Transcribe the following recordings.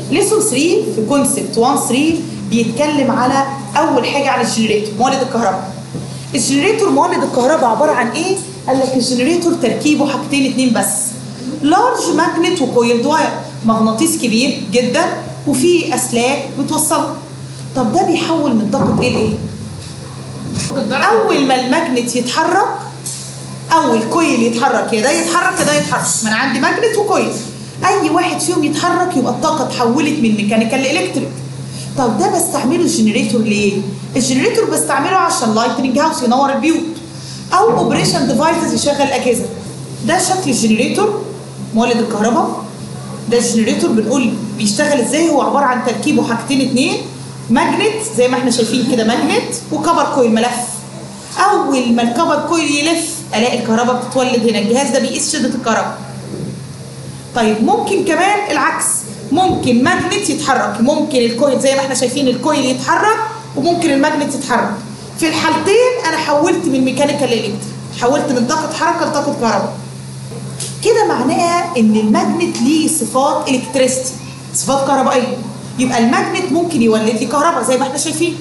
ليسون 3 في كونسبت 1 3 بيتكلم على اول حاجه عن الجنريتور مولد الكهرباء الجنريتور مولد الكهرباء عباره عن ايه قال لك الجنريتور تركيبه حاجتين اتنين بس لارج ماجنت وكويلد واير مغناطيس كبير جدا وفيه اسلاك بتوصله طب ده بيحول من طاقه ايه لايه اول ما الماجنت يتحرك اول كويل يتحرك يا ده يتحرك يا ده يتحرك ما انا عندي ماجنت وكويل اي واحد فيهم يتحرك يبقى الطاقه اتحولت من ميكانيكال لالكتريك طب ده بستعمله الجنريتور ليه الجنريتور بستعمله عشان لايتنج هاوس ينور البيوت او اوبريشن ديفايسز يشغل الاجهزه ده شكل الجنريتور مولد الكهرباء ده الجنريتور بنقول بيشتغل ازاي هو عباره عن تركيبه حاجتين اتنين ماجنت زي ما احنا شايفين كده ماجنت وكبر كويل ملف اول ما الكبر كويل يلف الاقي الكهرباء بتتولد هنا الجهاز ده بيقيس شده الكهرباء طيب ممكن كمان العكس ممكن ماجنت يتحرك ممكن الكويل زي ما احنا شايفين الكويل يتحرك وممكن الماجنت يتحرك في الحالتين انا حولت من ميكانيكال لالكتريك حولت من طاقه حركه لطاقه كهرباء كده معناها ان الماجنت ليه صفات الكتريستي صفات كهربائيه يبقى الماجنت ممكن يولد لي كهرباء زي ما احنا شايفين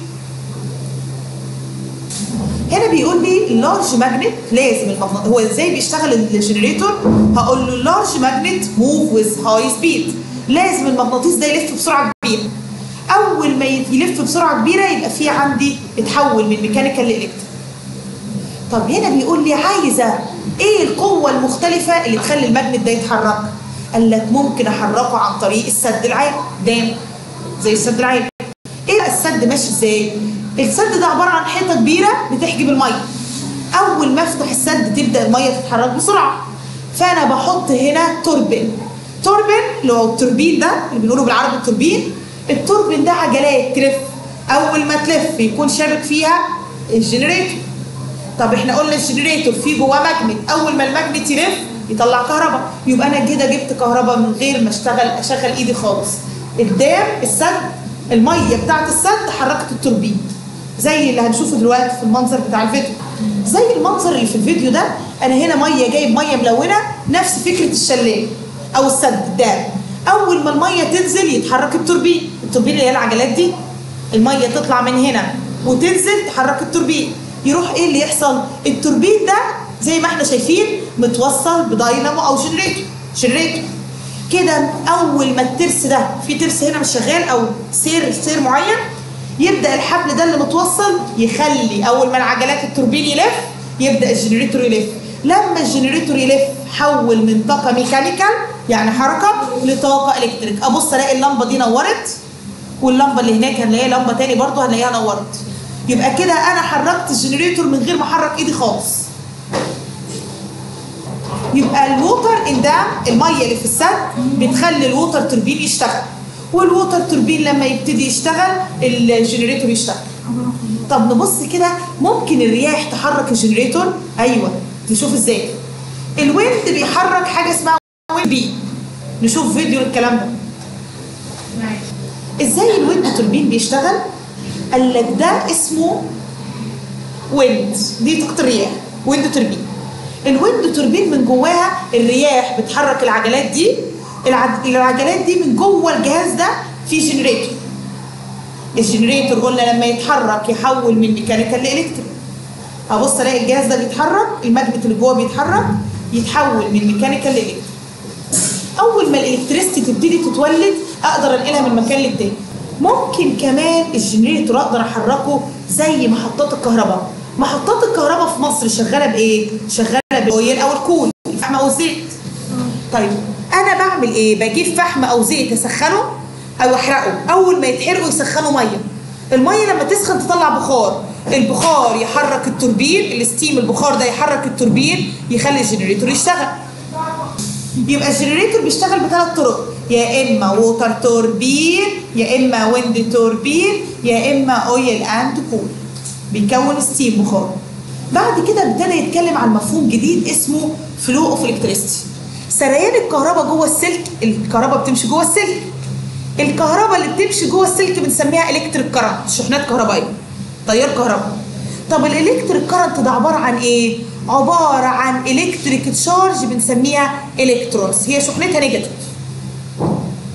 هنا بيقول لي اللارج ماجنت لازم المغناطيس هو ازاي بيشتغل الجنريتور هقول له اللارج ماجنت موف ويز هاي سبيد لازم المغناطيس ده يلف بسرعه كبيره اول ما يلف بسرعه كبيره يبقى في عندي اتحول من ميكانيكال لالكتريك طب هنا بيقول لي عايزه ايه القوه المختلفه اللي تخلي الماجنت ده يتحرك قال لك ممكن احركه عن طريق السد العالي دام زي السد العالي ايه بقى السد ماشي ازاي السد ده عباره عن حيطه كبيره بتحجب الميه اول ما افتح السد تبدا الميه تتحرك بسرعه فانا بحط هنا توربين توربين اللي هو التوربين ده اللي بنقوله بالعربي التوربين التوربين ده عجلات تلف اول ما تلف يكون شابك فيها الجنريتور طب احنا قلنا الجنريتور فيه جواه ماجنت اول ما الماجنت يلف يطلع كهرباء يبقى انا كده جبت كهرباء من غير ما اشتغل اشغل ايدي خالص قدام السد الميه بتاعت السد حركت التوربين زي اللي هنشوفه دلوقتي في المنظر بتاع الفيديو زي المنظر اللي في الفيديو ده انا هنا ميه جايب ميه ملونه نفس فكره الشلال او السد الدام اول ما الميه تنزل يتحرك التوربين التوربين اللي هي العجلات دي الميه تطلع من هنا وتنزل تحرك التوربين يروح ايه اللي يحصل التوربين ده زي ما احنا شايفين متوصل بداينامو او جنريتور جنريتور كده اول ما الترس ده في ترس هنا مش شغال او سير سير معين يبدا الحبل ده اللي متوصل يخلي اول ما العجلات التوربين يلف يبدا الجنريتور يلف لما الجنريتور يلف حول من طاقه ميكانيكال يعني حركه لطاقه الكتريك ابص الاقي اللمبه دي نورت واللمبه اللي هناك هنلاقيها لمبه تاني برضو هنلاقيها نورت يبقى كده انا حركت الجنريتور من غير ما احرك ايدي خالص يبقى الووتر اندام الميه اللي في السد بتخلي الووتر توربين يشتغل والووتر توربين لما يبتدي يشتغل الجنريتور يشتغل طب نبص كده ممكن الرياح تحرك الجنريتور ايوه نشوف ازاي الويند بيحرك حاجه اسمها ويند بي نشوف فيديو الكلام ده ازاي الويند توربين بيشتغل قال لك ده اسمه ويند دي طاقه الرياح ويند توربين الويند توربين من جواها الرياح بتحرك العجلات دي العج... العجلات دي من جوه الجهاز ده في جنريتور الجنريتور قلنا لما يتحرك يحول من ميكانيكال لالكتريك ابص الاقي الجهاز ده بيتحرك الماجنت اللي جوه بيتحرك يتحول من ميكانيكال لالكتريك اول ما الالكتريستي تبتدي تتولد اقدر انقلها من مكان للتاني ممكن كمان الجنريتور اقدر احركه زي محطات الكهرباء محطات الكهرباء في مصر شغاله بايه شغاله بالاويل او الكول الفحم او الزيت طيب انا بعمل ايه بجيب فحم او زيت اسخنه او احرقه اول ما يتحرقوا يسخنوا ميه الميه لما تسخن تطلع بخار البخار يحرك التوربين الستيم البخار ده يحرك التوربين يخلي الجنريتور يشتغل يبقى الجنريتور بيشتغل بثلاث طرق يا اما ووتر توربين يا اما ويند توربين يا اما اويل اند كول بيكون ستيم بخار بعد كده ابتدى يتكلم عن مفهوم جديد اسمه فلو اوف الكتريستي سريان الكهرباء جوه السلك الكهرباء بتمشي جوه السلك الكهرباء اللي بتمشي جوه السلك بنسميها الكتريك كرنت شحنات كهربائيه تيار كهرباء طب الالكتريك كرنت ده عباره عن ايه عباره عن الكتريك تشارج بنسميها الكترونز هي شحنتها نيجاتيف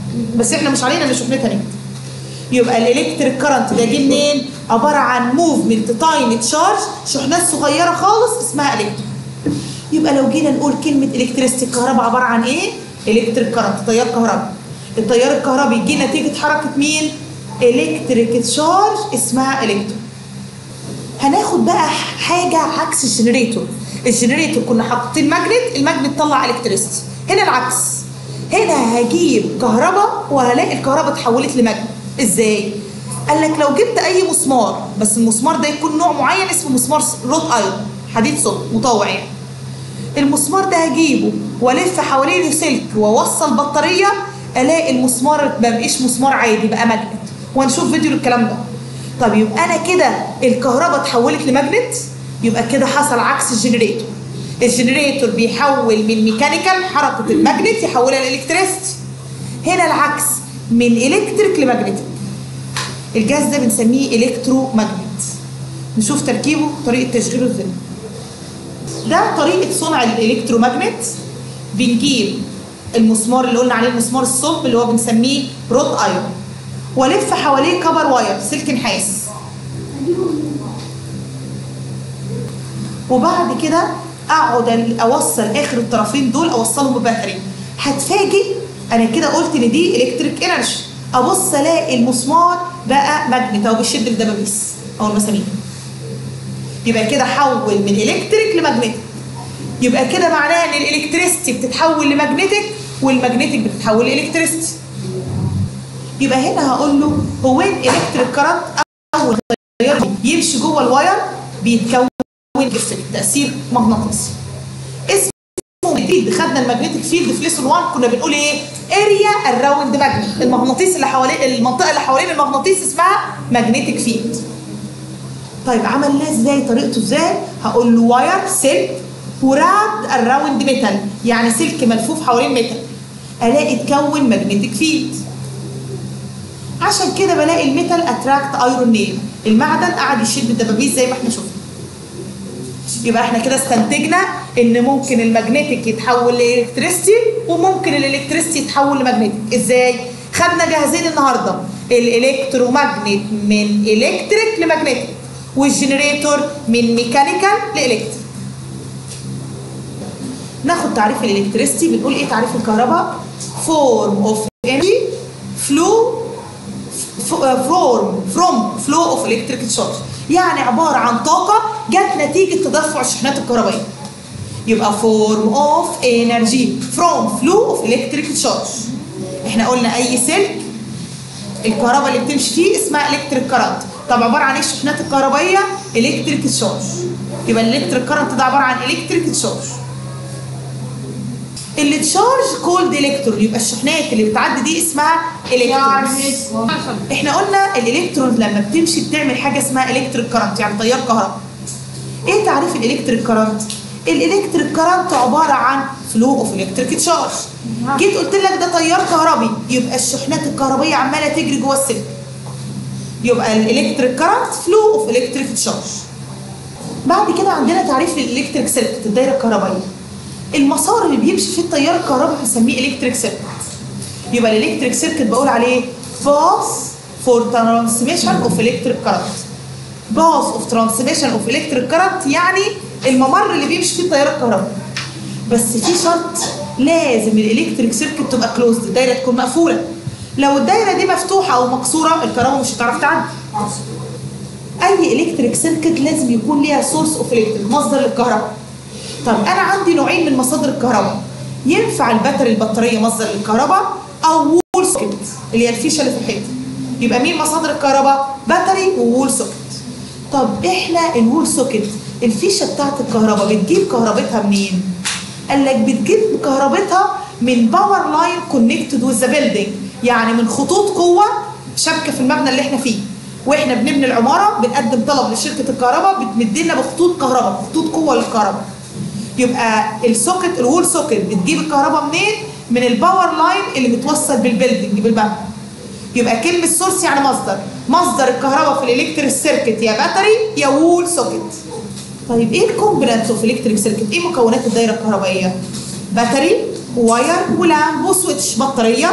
بس احنا مش علينا ان شحنتها نيجاتيف يبقى الالكتريك كرنت ده جه منين عباره عن موفمنت تايم تشارج شحنات صغيره خالص اسمها الكترون يبقى لو جينا نقول كلمه الكتريستي الكهرباء عباره عن ايه الكتريك كرنت تيار كهربي التيار الكهربي جه نتيجه حركه مين الكتريك تشارج اسمها الكترون هناخد بقى حاجه عكس الجنريتور الجنريتور كنا حاطين ماجنت الماجنت طلع الكتريستي هنا العكس هنا هجيب كهرباء وهلاقي الكهرباء اتحولت لماجنت ازاي قال لك لو جبت اي مسمار بس المسمار ده يكون نوع معين اسمه مسمار روت ايرون حديد صلب مطوع يعني المسمار ده هجيبه والف حواليه سلك واوصل بطاريه الاقي المسمار ما بقيش مسمار عادي بقى ماجنت وهنشوف فيديو للكلام ده طب يبقى انا كده الكهرباء اتحولت لماجنت يبقى كده حصل عكس الجنريتور الجنريتور بيحول من ميكانيكال حركه الماجنت يحولها لالكتريستي هنا العكس من الكتريك لماجنتيك الجهاز ده بنسميه الكترو ماجنت نشوف تركيبه طريقه تشغيله ازاي ده طريقه صنع الالكترو ماجنت بنجيب المسمار اللي قلنا عليه المسمار الصلب اللي هو بنسميه روت ايرون والف حواليه كبر واير سلك نحاس وبعد كده اقعد اوصل اخر الطرفين دول اوصلهم بباتري هتفاجئ انا كده قلت ان دي الكتريك انرجي ابص الاقي المسمار بقى ماجنت او بيشد الدبابيس او المسامير يبقى كده حول من الكتريك لماجنتيك يبقى كده معناه ان الالكتريستي بتتحول لماجنتيك والماجنتيك بتتحول لالكتريستي يبقى هنا هقول له هو وين الكتريك كرنت اول تيار يمشي جوه الواير بيتكون تاثير مغناطيسي اسمه جديد خدنا الماجنتيك فيلد في ليسون 1 كنا بنقول ايه اريا الراوند ماجنت المغناطيس اللي حوالين المنطقه اللي حوالين المغناطيس اسمها ماجنتيك فيلد طيب عملناه ازاي طريقته ازاي هقول له واير سلك وراد الراوند ميتال يعني سلك ملفوف حوالين ميتال الاقي اتكون ماجنتيك فيلد عشان كده بلاقي الميتال اتراكت ايرون نيل المعدن قاعد يشد الدبابيس زي ما احنا شفنا يبقى احنا كده استنتجنا ان ممكن الماجنتيك يتحول لالكتريستي وممكن الالكتريستي يتحول لماجنتيك ازاي خدنا جهازين النهارده الالكتروماجنت من الكتريك لماجنتيك والجنريتور من ميكانيكال لالكتريك ناخد تعريف الالكتريستي بنقول ايه تعريف الكهرباء فورم اوف انرجي فلو فورم فروم فلو اوف الكتريك تشارج يعني عباره عن طاقه جت نتيجه تدفع الشحنات الكهربائيه يبقى فورم اوف انرجي فروم فلو اوف الكتريك تشارج احنا قلنا اي سلك الكهرباء اللي بتمشي فيه اسمها الكتريك كارنت طب عباره عن ايه الشحنات الكهربائيه الكتريك تشارج يبقى الالكتريك كارنت ده عباره عن الكتريك تشارج اللي تشارج كولد الكترون يبقى الشحنات اللي بتعدي دي اسمها الكترون احنا قلنا الالكترون لما بتمشي بتعمل حاجه اسمها الكتريك كارنت يعني تيار كهرباء ايه تعريف الالكتريك كارنت الالكتريك كارنت عباره عن فلو اوف الكتريك تشارج جيت قلت لك ده تيار كهربي يبقى الشحنات الكهربيه عماله تجري جوه السلك يبقى الالكتريك كارنت فلو اوف الكتريك تشارج بعد كده عندنا تعريف للالكتريك سيركت الدايره الكهربائيه المسار اللي بيمشي فيه التيار الكهربي بنسميه الكتريك سيركت يبقى الالكتريك سيركت بقول عليه باث فور ترانسميشن اوف الكتريك كارنت باث اوف ترانسميشن اوف الكتريك كارنت يعني الممر اللي بيمشي فيه التيار الكهربي بس في شرط لازم الالكتريك سيركت تبقى كلوزد الدايره تكون مقفوله لو الدايره دي مفتوحه او مكسوره الكهرباء مش هتعرف تعدي اي الكتريك سيركت لازم يكون ليها سورس اوف الكتريك مصدر للكهرباء طب انا عندي نوعين من مصادر الكهرباء ينفع الباتري البطاريه مصدر للكهرباء او وول سوكت اللي هي الفيشه اللي في الحيطه يبقى مين مصادر الكهرباء باتري ووول سوكت طب احنا الوول سوكت الفيشه بتاعت الكهرباء بتجيب كهربتها منين قال لك بتجيب كهربتها من باور لاين كونكتد وذ ذا بيلدينج يعني من خطوط قوه شبكه في المبنى اللي احنا فيه واحنا بنبني العماره بنقدم طلب لشركه الكهرباء بتمدلنا بخطوط كهرباء خطوط قوه للكهرباء يبقى السوكت الوول سوكت بتجيب الكهرباء منين؟ من الباور لاين اللي متوصل بالبيلدنج بالمبنى. يبقى كلمة سورس يعني مصدر، مصدر الكهرباء في الالكتريك سيركت يا باتري يا وول سوكت. طيب ايه الكومبوننتس اوف الكتريك سيركت؟ ايه مكونات الدايرة الكهربائية؟ باتري واير ولامب وسويتش بطارية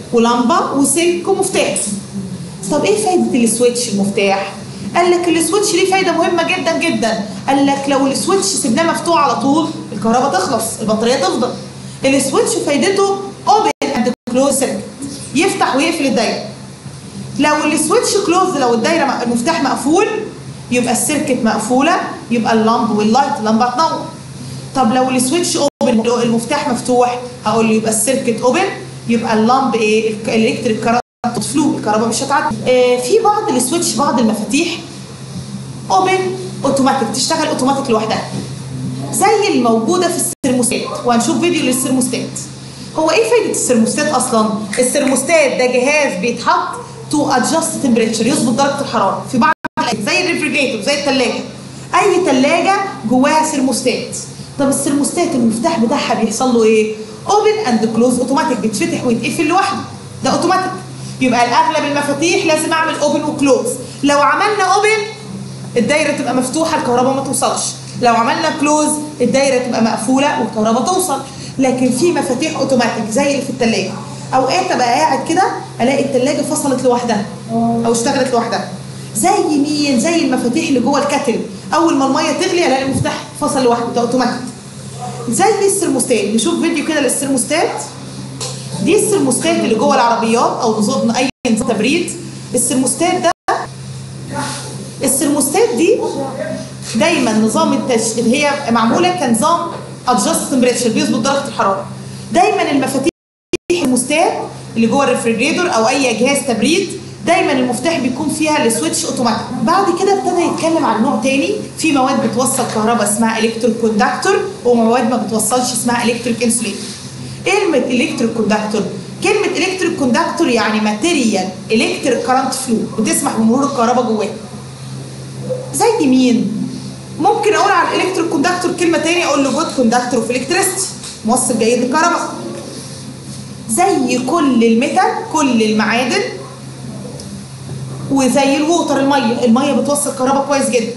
ولمبه وسلك ومفتاح طب ايه فايده السويتش المفتاح قال لك السويتش ليه فايده مهمه جدا جدا قال لك لو السويتش سيبناه مفتوح على طول الكهرباء تخلص البطاريه تفضل السويتش فايدته اوبن اند كلوز سيركت يفتح ويقفل الدايره لو السويتش كلوز لو الدايره م- المفتاح مقفول يبقى السيركت مقفوله يبقى اللمب واللايت اللمبه هتنور طب لو السويتش اوبن المفتاح مفتوح هقول له يبقى السيركت اوبن يبقى اللمب ايه الالكتريك كارنت فلو الكهرباء مش هتعدي آه في بعض السويتش بعض المفاتيح اوبن اوتوماتيك تشتغل اوتوماتيك لوحدها زي الموجوده في السيرموستات وهنشوف فيديو للسيرموستات هو ايه فايده السيرموستات اصلا السيرموستات ده جهاز بيتحط تو ادجست تمبريتشر يظبط درجه الحراره في بعض الأجهزة، زي الريفريجريتور زي الثلاجه اي ثلاجه جواها سيرموستات طب السيرموستات المفتاح بتاعها بيحصل له ايه اوبن اند كلوز اوتوماتيك بيتفتح ويتقفل لوحده ده اوتوماتيك يبقى الاغلب المفاتيح لازم اعمل اوبن وكلوز لو عملنا اوبن الدايره تبقى مفتوحه الكهرباء ما توصلش لو عملنا كلوز الدايره تبقى مقفوله والكهرباء توصل لكن في مفاتيح اوتوماتيك زي اللي في الثلاجه اوقات ابقى قاعد كده الاقي الثلاجه فصلت لوحدها او اشتغلت لوحدها زي مين زي المفاتيح اللي جوه الكاتل اول ما الميه تغلي الاقي المفتاح فصل لوحده ده اوتوماتيك زي السرموستات نشوف فيديو كده للسرموستات دي السرموستات اللي جوه العربيات او نظام اي نظام تبريد السرموستات ده السرموستات دي دايما نظام التش... اللي هي معموله كنظام ادجست تمبريتشر بيظبط درجه الحراره دايما المفاتيح المستات اللي جوه الريفريجريتور او اي جهاز تبريد دايما المفتاح بيكون فيها السويتش اوتوماتيك بعد كده ابتدى يتكلم عن نوع تاني في مواد بتوصل كهرباء اسمها الكتريك كوندكتور ومواد ما بتوصلش اسمها الكتريك انسوليتور كلمه الكتريك كوندكتور كلمه الكتريك كوندكتور يعني ماتيريال الكتريك كارنت فلو بتسمح بمرور الكهرباء جواه زي مين ممكن اقول على الالكتريك كوندكتور كلمه تاني اقول له جود كوندكتور اوف الكتريستي موصل جيد للكهرباء زي كل الميتال كل المعادن وزي الووتر الميه الميه بتوصل كهرباء كويس جدا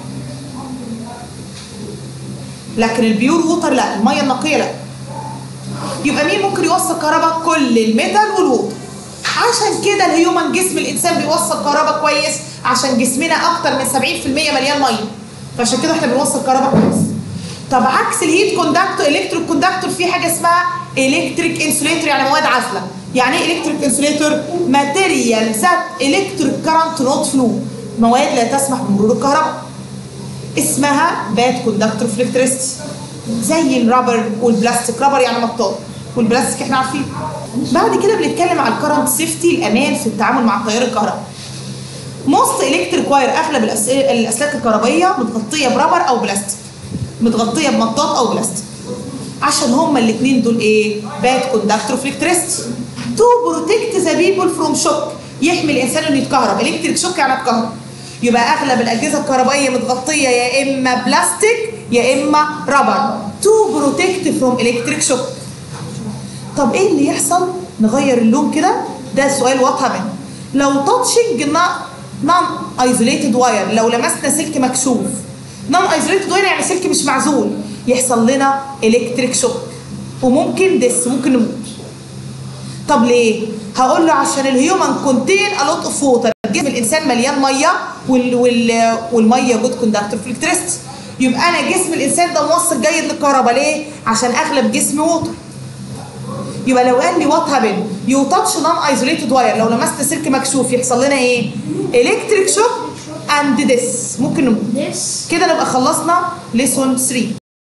لكن البيور ووتر لا الميه النقيه لا يبقى مين ممكن يوصل كهرباء كل الميتال والووتر عشان كده الهيومن جسم الانسان بيوصل كهرباء كويس عشان جسمنا اكتر من 70% مليان ميه فعشان كده احنا بنوصل كهرباء كويس طب عكس الهيت كوندكتور الكتريك كوندكتور في حاجه اسمها الكتريك انسوليتور يعني مواد عازله يعني ايه الكتريك انسوليتور ماتيريال ذات الكتريك كارنت نوت فلو مواد لا تسمح بمرور الكهرباء اسمها باد كوندكتور في الكتريستي زي الرابر والبلاستيك رابر يعني مطاط والبلاستيك احنا عارفين بعد كده بنتكلم على الكرنت سيفتي الامان في التعامل مع التيار الكهربائي موست الكتريك واير اغلب الأس- الاسلاك الكهربائيه متغطيه برابر او بلاستيك متغطيه بمطاط او بلاستيك عشان هما الاثنين دول ايه باد كوندكتور في الكتريستي تو بروتكت ذا بيبل فروم شوك يحمي الانسان انه يتكهرب الكتريك شوك يعني اتكهرب يبقى اغلب الاجهزه الكهربائيه متغطيه يا اما بلاستيك يا اما رابر تو بروتكت فروم الكتريك شوك طب ايه اللي يحصل نغير اللون كده ده سؤال واضحه منه لو تاتشنج نون ايزوليتد واير لو لمسنا سلك مكشوف نون ايزوليتد واير يعني سلك مش معزول يحصل لنا الكتريك شوك وممكن دس ممكن نموت طب ليه هقول له عشان الهيومن كونتين ا لوت اوف ووتر جسم الانسان مليان ميه وال وال والميه جود كوندكتور في الكتريستي يبقى انا جسم الانسان ده موصل جيد للكهرباء ليه عشان اغلب جسمي ووتر يبقى لو قال لي وات هابن يو تاتش نون ايزوليتد واير لو لمست سلك مكشوف يحصل لنا ايه الكتريك شوك اند ديس ممكن نموت This كده نبقى خلصنا ليسون 3